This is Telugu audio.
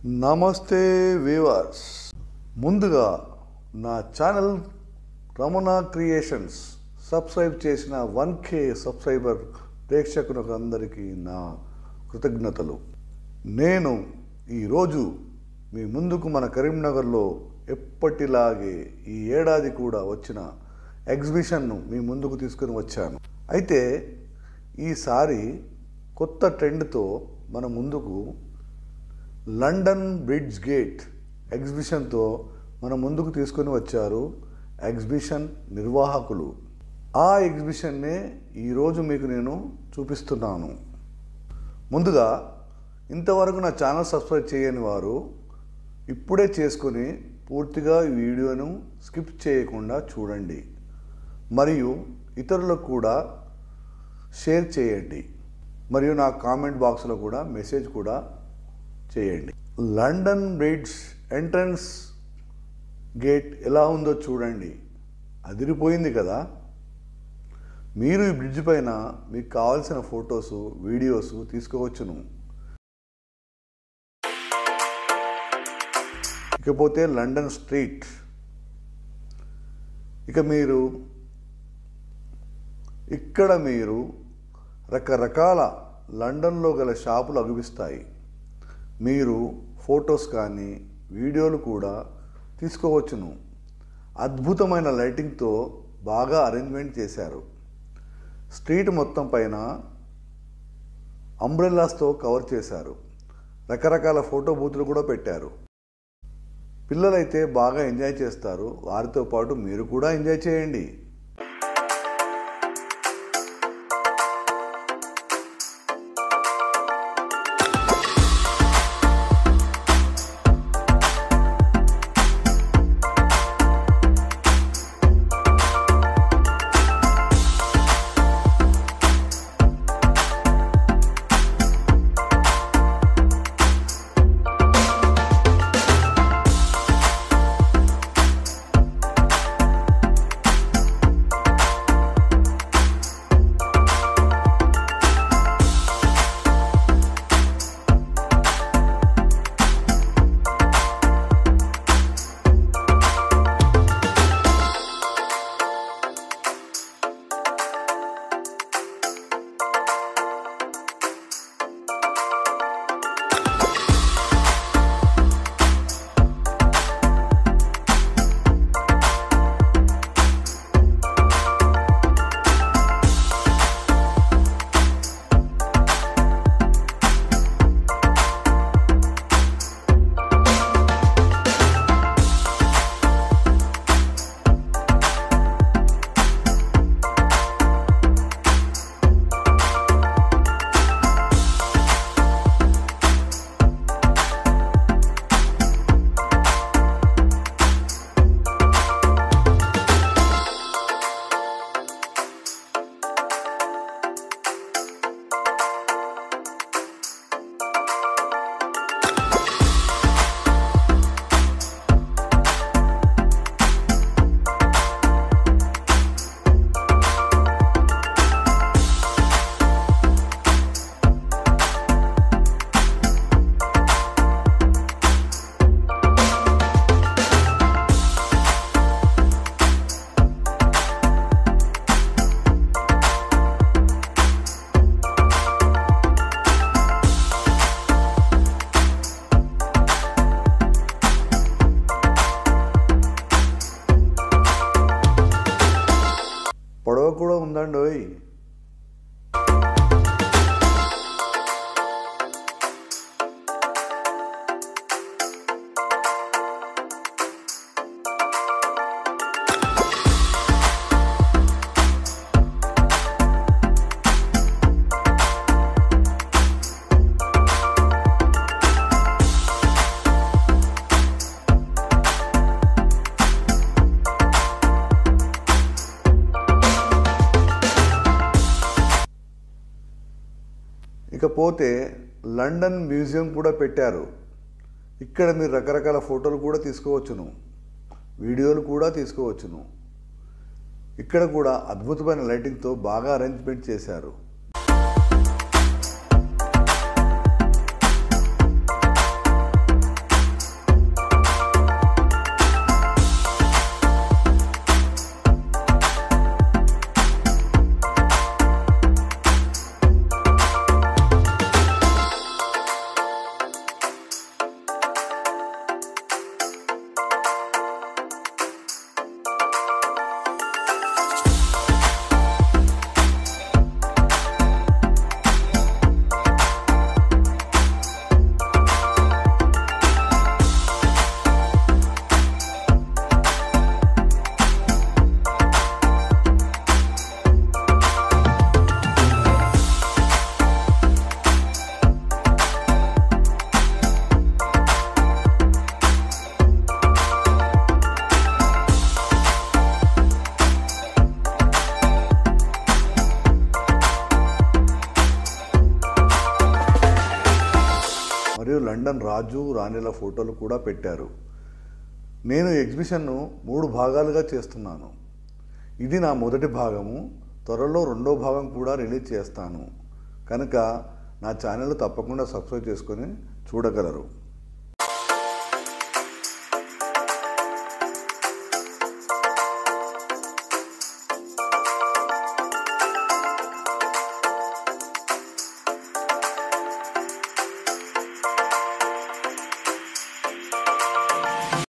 నమస్తే వీవర్స్ ముందుగా నా ఛానల్ రమణ క్రియేషన్స్ సబ్స్క్రైబ్ చేసిన వన్ కే సబ్స్క్రైబర్ ప్రేక్షకులకు అందరికీ నా కృతజ్ఞతలు నేను ఈరోజు మీ ముందుకు మన కరీంనగర్లో ఎప్పటిలాగే ఈ ఏడాది కూడా వచ్చిన ఎగ్జిబిషన్ను మీ ముందుకు తీసుకుని వచ్చాను అయితే ఈసారి కొత్త ట్రెండ్తో మన ముందుకు లండన్ బ్రిడ్జ్ గేట్ ఎగ్జిబిషన్తో మన ముందుకు తీసుకొని వచ్చారు ఎగ్జిబిషన్ నిర్వాహకులు ఆ ఎగ్జిబిషన్నే ఈరోజు మీకు నేను చూపిస్తున్నాను ముందుగా ఇంతవరకు నా ఛానల్ సబ్స్క్రైబ్ చేయని వారు ఇప్పుడే చేసుకొని పూర్తిగా ఈ వీడియోను స్కిప్ చేయకుండా చూడండి మరియు ఇతరులకు కూడా షేర్ చేయండి మరియు నా కామెంట్ బాక్స్లో కూడా మెసేజ్ కూడా చేయండి లండన్ బ్రిడ్జ్ ఎంట్రన్స్ గేట్ ఎలా ఉందో చూడండి అదిరిపోయింది కదా మీరు ఈ బ్రిడ్జ్ పైన మీకు కావాల్సిన ఫొటోస్ వీడియోస్ తీసుకోవచ్చును ఇకపోతే లండన్ స్ట్రీట్ ఇక మీరు ఇక్కడ మీరు రకరకాల లండన్లో గల షాపులు అగుపిస్తాయి మీరు ఫొటోస్ కానీ వీడియోలు కూడా తీసుకోవచ్చును అద్భుతమైన లైటింగ్తో బాగా అరేంజ్మెంట్ చేశారు స్ట్రీట్ మొత్తం పైన అంబ్రెల్లాస్తో కవర్ చేశారు రకరకాల ఫోటో బూతులు కూడా పెట్టారు పిల్లలైతే బాగా ఎంజాయ్ చేస్తారు వారితో పాటు మీరు కూడా ఎంజాయ్ చేయండి పొడవ కూడా ఉందండి ఓయ్ ఇకపోతే లండన్ మ్యూజియం కూడా పెట్టారు ఇక్కడ మీరు రకరకాల ఫోటోలు కూడా తీసుకోవచ్చును వీడియోలు కూడా తీసుకోవచ్చును ఇక్కడ కూడా అద్భుతమైన లైటింగ్తో బాగా అరేంజ్మెంట్ చేశారు రాజు రాణిల ఫోటోలు కూడా పెట్టారు నేను ఎగ్జిబిషన్ను మూడు భాగాలుగా చేస్తున్నాను ఇది నా మొదటి భాగము త్వరలో రెండో భాగం కూడా రిలీజ్ చేస్తాను కనుక నా ఛానల్ తప్పకుండా సబ్స్క్రైబ్ చేసుకొని చూడగలరు